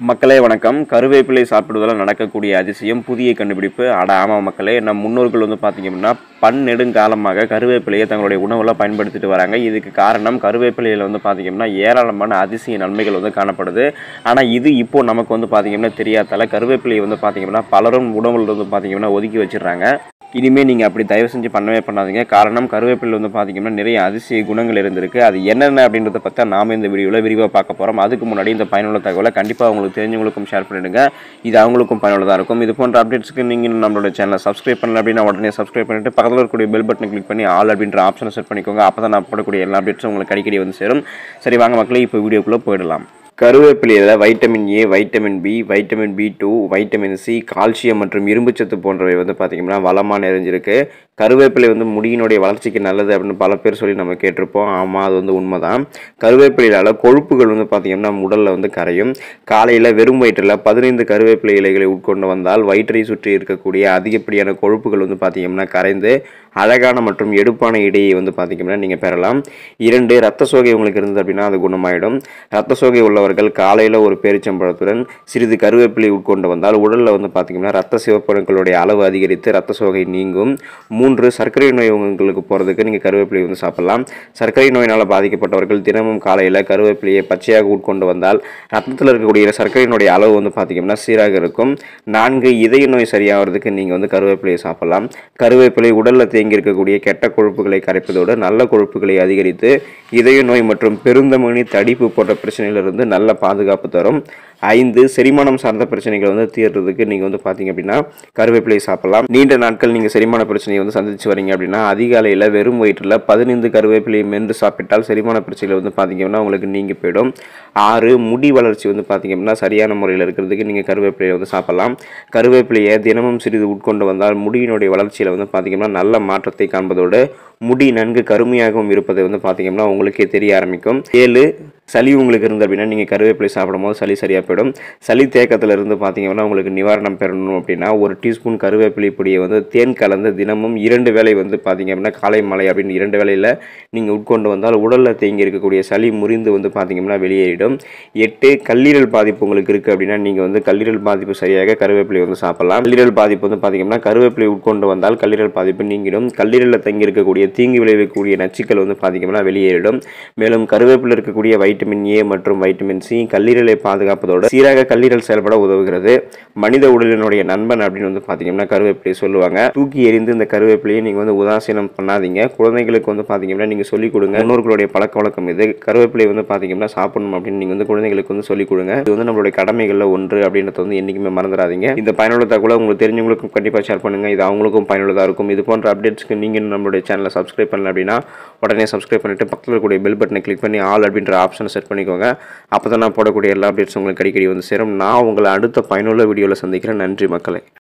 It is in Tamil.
மக்களே வணக்கம் கருவேப்பிலை சாப்பிடுவதால் நடக்கக்கூடிய அதிசயம் புதிய கண்டுபிடிப்பு அட ஆமா மக்களே நம் முன்னோர்கள் வந்து பார்த்தீங்க அப்படின்னா பன்னெடுங்காலமாக கருவேப்பிலையை தங்களுடைய உணவில் பயன்படுத்திட்டு வராங்க இதுக்கு காரணம் கருவேப்பிலையில் வந்து பார்த்தீங்க அப்படின்னா ஏராளமான அதிசய நன்மைகள் வந்து காணப்படுது ஆனால் இது இப்போ நமக்கு வந்து பார்த்தீங்க அப்படின்னா தெரியாதால கருவேப்பிலையை வந்து பார்த்தீங்க அப்படின்னா பலரும் உணவுல வந்து பார்த்தீங்க அப்படின்னா ஒதுக்கி வச்சிடுறாங்க இனிமேல் நீங்கள் அப்படி தயவு செஞ்சு பண்ணவே பண்ணாதீங்க காரணம் கருவேப்பிலை வந்து பார்த்தீங்கன்னா நிறைய அதிசய குணங்கள் இருந்திருக்கு அது என்னென்ன அப்படின்றத பற்றி நாம இந்த வீடியோவில் விரிவாக பார்க்க போகிறோம் அதுக்கு முன்னாடி இந்த பயனுள்ள தகவலை கண்டிப்பாக உங்களுக்கு தெரிஞ்சவங்களுக்கும் ஷேர் பண்ணிடுங்க இது அவங்களுக்கும் பயனுள்ளதாக இருக்கும் இது போன்ற அப்டேட்ஸ்க்கு நீங்கள் நம்மளோட சேனலை சப்ஸ்கிரைப் பண்ணல அப்படின்னா உடனே சப்ஸ்கிரைப் பண்ணிட்டு பக்கத்தில் இருக்கக்கூடிய பெல் பட்டனை கிளிக் பண்ணி ஆல் அப்படின்ற ஆப்ஷனை செட் பண்ணிக்கோங்க அப்போ தான் நான் போடக்கூடிய எல்லா அப்டேட்ஸும் உங்களுக்கு அடிக்கடி வந்து சேரும் சரி வாங்க மக்களே இப்போ வீடியோக்குள்ளே போயிடலாம் கருவேப்பிலையில் vitamin A vitamin B vitamin B two vitamin C calcium மற்றும் இரும்புச்சத்து போன்றவை வந்து பார்த்திங்கன்னா வளமாக நிறைஞ்சிருக்கு கருவேப்பிலை வந்து முடியினுடைய வளர்ச்சிக்கு நல்லது அப்படின்னு பல பேர் சொல்லி நம்ம கேட்டிருப்போம் ஆமாம் அது வந்து உண்மைதான் கருவேப்பிலையால் கொழுப்புகள் வந்து பார்த்திங்கன்னா உடலில் வந்து கரையும் காலையில் வெறும் வயிற்றில் பதினைந்து கருவேப்பிலை இலைகளை உட்கொண்டு வந்தால் வயிற்றை சுற்றி இருக்கக்கூடிய அதிகப்படியான கொழுப்புகள் வந்து பார்த்திங்கன்னா கரைந்து அழகான மற்றும் எடுப்பான இடையை வந்து பார்த்திங்கன்னா நீங்கள் பெறலாம் இரண்டு ரத்த சோகை உங்களுக்கு இருந்தது அப்படின்னா அது குணமாயிடும் ரத்த சோகை உள்ளவர்கள் காலையில் ஒரு பேரிச்சம்பழத்துடன் சிறிது கருவேப்பிலை உட்கொண்டு வந்தால் உடலில் வந்து பார்த்திங்கன்னா ரத்த சிவப்பணுக்களுடைய அளவு அதிகரித்து ரத்த சோகை நீங்கும் மூன்று சர்க்கரை நோய் உங்களுக்கு போகிறதுக்கு நீங்கள் கருவேப்பிலை வந்து சாப்பிடலாம் சர்க்கரை நோயினால் பாதிக்கப்பட்டவர்கள் தினமும் காலையில் கருவேப்பிலையை பச்சையாக உட்கொண்டு வந்தால் ரத்தத்தில் இருக்கக்கூடிய சர்க்கரையினுடைய அளவு வந்து பார்த்திங்கன்னா சீராக இருக்கும் நான்கு இதய நோய் சரியாகிறதுக்கு நீங்கள் வந்து கருவேப்பிலையை சாப்பிடலாம் கருவேப்பிலை உடலில் தேங்கி இருக்கக்கூடிய கெட்ட கொழுப்புகளை கரைப்பதோடு நல்ல கொழுப்புகளை அதிகரித்து இதய நோய் மற்றும் பெருந்தமணி தடிப்பு போன்ற பிரச்சனையிலிருந்து நல்ல பாதுகாப்பு தரும் ஐந்து செரிமானம் சார்ந்த பிரச்சனைகள் வந்து தீர்றதுக்கு நீங்கள் வந்து பார்த்தீங்க அப்படின்னா கருவேப்பிலை சாப்பிடலாம் நீண்ட நாட்கள் நீங்கள் செரிமான பிரச்சனையை வந்து சந்திச்சு வரீங்க அப்படின்னா அதிகாலையில் வெறும் வயிற்றில் பதினைந்து கருவேப்பிலையை மென்று சாப்பிட்டால் செரிமான பிரச்சனைகள் வந்து பார்த்தீங்க அப்படின்னா உங்களுக்கு நீங்கி போயிடும் ஆறு முடி வளர்ச்சி வந்து பார்த்தீங்க அப்படின்னா சரியான முறையில் இருக்கிறதுக்கு நீங்கள் கருவேப்பிலையை வந்து சாப்பிடலாம் கருவேப்பிலையை தினமும் சிறிது உட்கொண்டு வந்தால் முடியினுடைய வளர்ச்சியில் வந்து பார்த்தீங்கன்னா நல்ல மாற்றத்தை காண்பதோடு முடி நன்கு கருமையாகவும் இருப்பதை வந்து பார்த்தீங்கன்னா உங்களுக்கே தெரிய ஆரம்பிக்கும் ஏழு சளி உங்களுக்கு இருந்து அப்படின்னா நீங்கள் கருவேப்பிலை சாப்பிடும்போது சளி சரியாக போயிடும் சளி தேக்கத்தில் இருந்து பார்த்தீங்கன்னா உங்களுக்கு நிவாரணம் பெறணும் அப்படின்னா ஒரு டீஸ்பூன் கருவேப்பிலை பொடியை வந்து தேன் கலந்து தினமும் இரண்டு வேளை வந்து பார்த்தீங்க அப்படின்னா காலை மாலை அப்படின்னு இரண்டு வேளையில் நீங்கள் உட்கொண்டு வந்தால் உடலில் தேங்கி இருக்கக்கூடிய சளி முறிந்து வந்து பார்த்தீங்கன்னா வெளியேறிடும் எட்டு கல்லீரல் பாதிப்பு உங்களுக்கு இருக்குது அப்படின்னா நீங்கள் வந்து கல்லீரல் பாதிப்பு சரியாக கருவேப்பிலை வந்து சாப்பிடலாம் கல்லீரல் பாதிப்பு வந்து பார்த்தீங்கன்னா கருவேப்பிலை உட்கொண்டு வந்தால் கல்லீரல் பாதிப்பு நீங்கிடும் கல்லீரலில் தங்கி இருக்கக்கூடிய தீங்கு விளைவிக்கக்கூடிய நச்சுக்கள் வந்து பார்த்தீங்கன்னா வெளியேறிடும் மேலும் கருவேப்பில் இருக்கக்கூடிய வைட்டமின் ஏ மற்றும் வைட்டமின் சி கல்லீரலை பாதுகாப்பதோடு சீராக கல்லீரல் செயல்பட உதவுகிறது மனித உடலினுடைய நண்பன் அப்படின்னு வந்து பார்த்தீங்கன்னா கருவேப்பிலை சொல்லுவாங்க தூக்கி எறிந்து இந்த கருவேப்பிலையை நீங்கள் வந்து உதாசீனம் பண்ணாதீங்க குழந்தைகளுக்கு வந்து பார்த்தீங்கன்னா நீங்கள் சொல்லிக் கொடுங்க முன்னோர்களுடைய பழக்க வழக்கம் இது கருவேப்பிலை வந்து பார்த்தீங்கன்னா சாப்பிடணும் அப்படின்னு நீங்கள் வந்து குழந்தைகளுக்கு வந்து சொல்லிக் கொடுங்க இது வந்து நம்மளுடைய கடமைகளில் ஒன்று அப்படின்றத வந்து என்றைக்குமே மறந்துடாதீங்க இந்த பயனுள்ள தகவலை உங்களுக்கு தெரிஞ்சவங்களுக்கும் கண்டிப்பாக ஷேர் பண்ணுங்க இது அவங்களுக்கும் பயனுள்ளதாக இருக்கும் இது போன்ற அப்டேட்ஸ்க்கு நீங்கள் நம்மளுடைய சேனலை சப்ஸ்கிரைப் பண்ணல அப்படின்னா உடனே சப்ஸ்கிரைப் பண்ணிட்டு பக்கத்தில் இருக்கக்கூடிய பெல் பட்டனை கிளிக் பண்ணி ஆல் அப்படின்ற ஆப்ஷனை செட் பண்ணிக்கோங்க அப்போ தான் நான் போடக்கூடிய எல்லா அப்டேட்ஸ் உங்களுக்கு அடிக்கடி வந்து சேரும் நான் உங்களை அடுத்த பயனுள்ள வீடியோவில் சந்திக்கிறேன் நன்றி மக்களே